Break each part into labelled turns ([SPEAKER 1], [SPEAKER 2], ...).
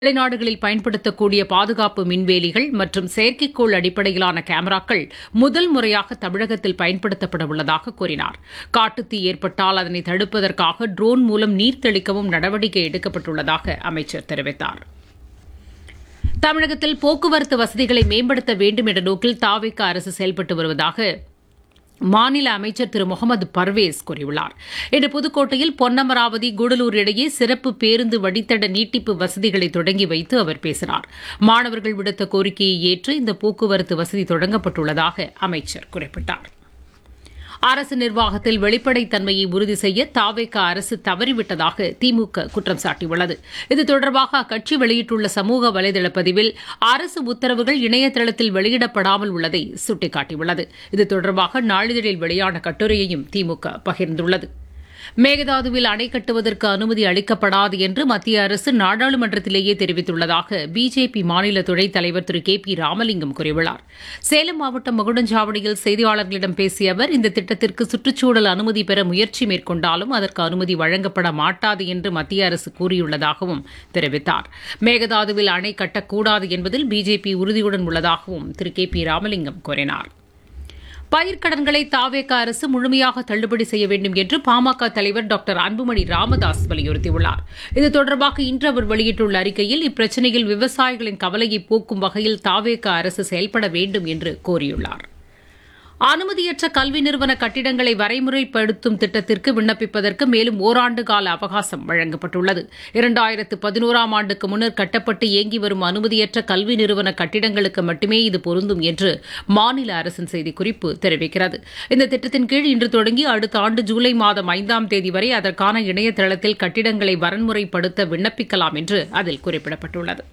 [SPEAKER 1] வெளிநாடுகளில் பயன்படுத்தக்கூடிய பாதுகாப்பு மின்வேலிகள் மற்றும் செயற்கைக்கோள் அடிப்படையிலான கேமராக்கள் முதல் முறையாக தமிழகத்தில் பயன்படுத்தப்பட உள்ளதாக கூறினார் காட்டுத்தீ ஏற்பட்டால் அதனை தடுப்பதற்காக ட்ரோன் மூலம் நீர் தெளிக்கவும் நடவடிக்கை எடுக்கப்பட்டுள்ளதாக அமைச்சர் தெரிவித்தார் தமிழகத்தில் போக்குவரத்து வசதிகளை மேம்படுத்த வேண்டும் என்ற நோக்கில் தாவிக அரசு செயல்பட்டு வருவதாக மாநில அமைச்சர் திரு முகமது பர்வேஸ் கூறியுள்ளார் இன்று புதுக்கோட்டையில் பொன்னமராவதி கூடலூர் இடையே சிறப்பு பேருந்து வழித்தட நீட்டிப்பு வசதிகளை தொடங்கி வைத்து அவர் பேசினார் மாணவர்கள் விடுத்த கோரிக்கையை ஏற்று இந்த போக்குவரத்து வசதி தொடங்கப்பட்டுள்ளதாக அமைச்சர் குறிப்பிட்டார் அரசு நிர்வாகத்தில் வெளிப்படைத்தன்மையை உறுதி செய்ய தாவேக அரசு தவறிவிட்டதாக திமுக குற்றம் சாட்டியுள்ளது இது தொடர்பாக அக்கட்சி வெளியிட்டுள்ள சமூக வலைதள பதிவில் அரசு உத்தரவுகள் இணையதளத்தில் வெளியிடப்படாமல் உள்ளதை சுட்டிக்காட்டியுள்ளது இது தொடர்பாக நாளிதழில் வெளியான கட்டுரையையும் திமுக பகிர்ந்துள்ளது மேகதாதுவில் அணை கட்டுவதற்கு அனுமதி அளிக்கப்படாது என்று மத்திய அரசு நாடாளுமன்றத்திலேயே தெரிவித்துள்ளதாக பிஜேபி மாநில துணைத் தலைவர் திரு கே பி ராமலிங்கம் கூறியுள்ளார் சேலம் மாவட்டம் மகுடஞ்சாவடியில் செய்தியாளர்களிடம் பேசிய அவர் இந்த திட்டத்திற்கு சுற்றுச்சூழல் அனுமதி பெற முயற்சி மேற்கொண்டாலும் அதற்கு அனுமதி வழங்கப்பட மாட்டாது என்று மத்திய அரசு கூறியுள்ளதாகவும் தெரிவித்தார் மேகதாதுவில் அணை கட்டக்கூடாது என்பதில் பிஜேபி உறுதியுடன் உள்ளதாகவும் திரு கே பி ராமலிங்கம் கூறினார் பயிர்க்கடன்களை தாவேக அரசு முழுமையாக தள்ளுபடி செய்ய வேண்டும் என்று பாமக தலைவர் டாக்டர் அன்புமணி ராமதாஸ் வலியுறுத்தியுள்ளார் இது தொடர்பாக இன்று அவர் வெளியிட்டுள்ள அறிக்கையில் இப்பிரச்சினையில் விவசாயிகளின் கவலையை போக்கும் வகையில் தாவேக அரசு செயல்பட வேண்டும் என்று கோரியுள்ளார் அனுமதியற்ற கல்வி நிறுவன கட்டிடங்களை வரைமுறைப்படுத்தும் திட்டத்திற்கு விண்ணப்பிப்பதற்கு மேலும் ஓராண்டு கால அவகாசம் வழங்கப்பட்டுள்ளது இரண்டாயிரத்து பதினோராம் ஆண்டுக்கு முன்னர் கட்டப்பட்டு இயங்கி வரும் அனுமதியற்ற கல்வி நிறுவன கட்டிடங்களுக்கு மட்டுமே இது பொருந்தும் என்று மாநில அரசின் செய்திக்குறிப்பு தெரிவிக்கிறது இந்த திட்டத்தின் கீழ் இன்று தொடங்கி அடுத்த ஆண்டு ஜூலை மாதம் ஐந்தாம் தேதி வரை அதற்கான இணையதளத்தில் கட்டிடங்களை வரன்முறைப்படுத்த விண்ணப்பிக்கலாம் என்று அதில் குறிப்பிடப்பட்டுள்ளது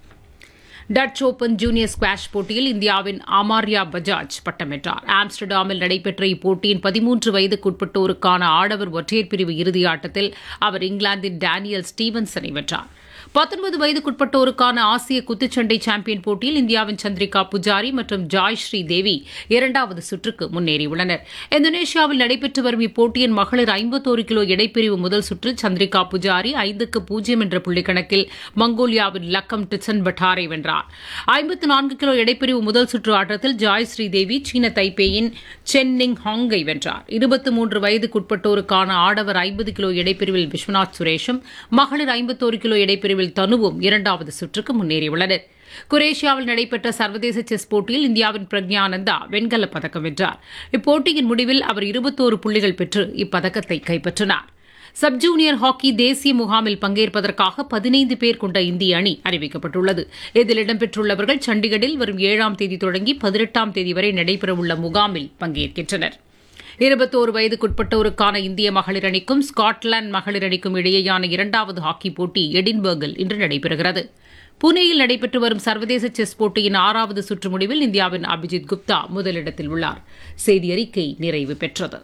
[SPEAKER 1] டச் ஓபன் ஜூனியர் ஸ்குவாஷ் போட்டியில் இந்தியாவின் அமார்யா பஜாஜ் பட்டம் வென்றார் ஆம்ஸ்டர்டாமில் நடைபெற்ற இப்போட்டியின் பதிமூன்று வயதுக்குட்பட்டோருக்கான ஆடவர் ஒற்றையர் பிரிவு இறுதியாட்டத்தில் அவர் இங்கிலாந்தின் டேனியல் ஸ்டீவன்சனை வென்றார் பத்தொன்பது வயதுக்குட்பட்டோருக்கான ஆசிய குத்துச்சண்டை சாம்பியன் போட்டியில் இந்தியாவின் சந்திரிகா புஜாரி மற்றும் ஜாய் ஸ்ரீ தேவி இரண்டாவது சுற்றுக்கு முன்னேறியுள்ளனர் இந்தோனேஷியாவில் நடைபெற்று வரும் இப்போட்டியின் மகளிர் ஐம்பத்தோரு கிலோ எடைப்பிரிவு முதல் சுற்று சந்திரிகா புஜாரி ஐந்துக்கு பூஜ்ஜியம் என்ற புள்ளிக்கணக்கில் மங்கோலியாவின் லக்கம் டிசன் பட்டாரை வென்றார் ஐம்பத்து நான்கு கிலோ எடைப்பிரிவு முதல் சுற்று ஆட்டத்தில் ஜாய் ஸ்ரீதேவி சீன தைப்பேயின் சென்னிங் ஹாங்கை வென்றார் இருபத்தி மூன்று வயதுக்குட்பட்டோருக்கான ஆடவர் ஐம்பது கிலோ எடைப்பிரிவில் விஸ்வநாத் சுரேஷும் மகளிர் ஐம்பத்தோரு கிலோ எடைப்பிரிவில் தனுவும் இரண்டாவது சுற்றுக்கு முன்னேறியுள்ளனர் குரேஷியாவில் நடைபெற்ற சர்வதேச செஸ் போட்டியில் இந்தியாவின் பிரக்ஞானந்தா வெண்கலப் பதக்கம் வென்றார் இப்போட்டியின் முடிவில் அவர் இருபத்தோரு புள்ளிகள் பெற்று இப்பதக்கத்தை கைப்பற்றினார் சப் ஜூனியர் ஹாக்கி தேசிய முகாமில் பங்கேற்பதற்காக பதினைந்து பேர் கொண்ட இந்திய அணி அறிவிக்கப்பட்டுள்ளது இதில் இடம்பெற்றுள்ளவர்கள் சண்டிகரில் வரும் ஏழாம் தேதி தொடங்கி பதினெட்டாம் தேதி வரை நடைபெறவுள்ள முகாமில் பங்கேற்கின்றனர் இருபத்தோரு வயதுக்குட்பட்டோருக்கான இந்திய மகளிர் அணிக்கும் ஸ்காட்லாந்து மகளிர் அணிக்கும் இடையேயான இரண்டாவது ஹாக்கி போட்டி எடின்பர்கில் இன்று நடைபெறுகிறது புனேயில் நடைபெற்று வரும் சர்வதேச செஸ் போட்டியின் ஆறாவது சுற்று முடிவில் இந்தியாவின் அபிஜித் குப்தா முதலிடத்தில் உள்ளார் செய்தி அறிக்கை நிறைவு பெற்றது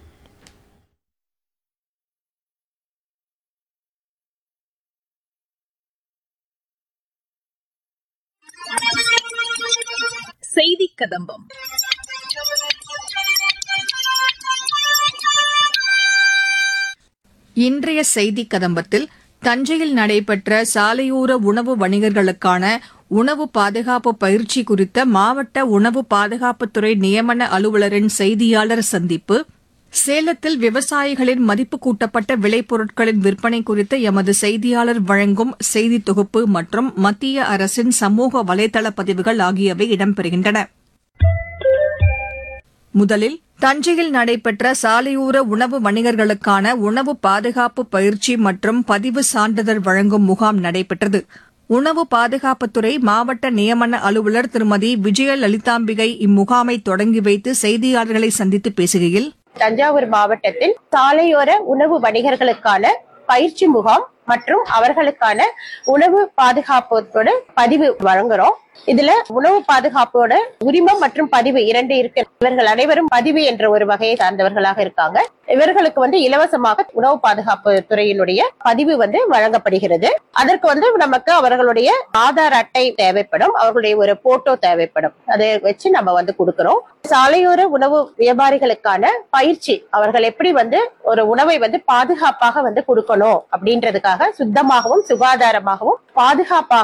[SPEAKER 2] செய்தி கதம்பம்
[SPEAKER 3] இன்றைய செய்தி கதம்பத்தில் தஞ்சையில் நடைபெற்ற சாலையோர உணவு வணிகர்களுக்கான உணவு பாதுகாப்பு பயிற்சி குறித்த மாவட்ட உணவு பாதுகாப்புத்துறை நியமன அலுவலரின் செய்தியாளர் சந்திப்பு சேலத்தில் விவசாயிகளின் மதிப்பு கூட்டப்பட்ட விளைபொருட்களின் விற்பனை குறித்த எமது செய்தியாளர் வழங்கும் செய்தி தொகுப்பு மற்றும் மத்திய அரசின் சமூக வலைதள பதிவுகள் ஆகியவை இடம்பெறுகின்றன முதலில் தஞ்சையில் நடைபெற்ற சாலையோர உணவு வணிகர்களுக்கான உணவு பாதுகாப்பு பயிற்சி மற்றும் பதிவு சான்றிதழ் வழங்கும் முகாம் நடைபெற்றது உணவு பாதுகாப்புத்துறை மாவட்ட நியமன அலுவலர் திருமதி விஜய லலிதாம்பிகை இம்முகாமை தொடங்கி வைத்து செய்தியாளர்களை சந்தித்து பேசுகையில்
[SPEAKER 4] தஞ்சாவூர் மாவட்டத்தில் சாலையோர உணவு வணிகர்களுக்கான பயிற்சி முகாம் மற்றும் அவர்களுக்கான உணவு பாதுகாப்போட பதிவு வழங்குறோம் இதுல உணவு பாதுகாப்போட உரிமம் மற்றும் பதிவு இரண்டு இருக்கு இவர்கள் அனைவரும் பதிவு என்ற ஒரு வகையை சார்ந்தவர்களாக இருக்காங்க இவர்களுக்கு வந்து இலவசமாக உணவு பாதுகாப்பு துறையினுடைய பதிவு வந்து வழங்கப்படுகிறது அதற்கு வந்து நமக்கு அவர்களுடைய ஆதார் அட்டை தேவைப்படும் அவர்களுடைய ஒரு போட்டோ தேவைப்படும் அதை வச்சு நம்ம வந்து கொடுக்கிறோம் சாலையோர உணவு வியாபாரிகளுக்கான பயிற்சி அவர்கள் எப்படி வந்து ஒரு உணவை வந்து பாதுகாப்பாக வந்து கொடுக்கணும் அப்படின்றதுக்காக சுத்தமாகவும் சுகாதாரமாகவும் பாதுகாப்பாக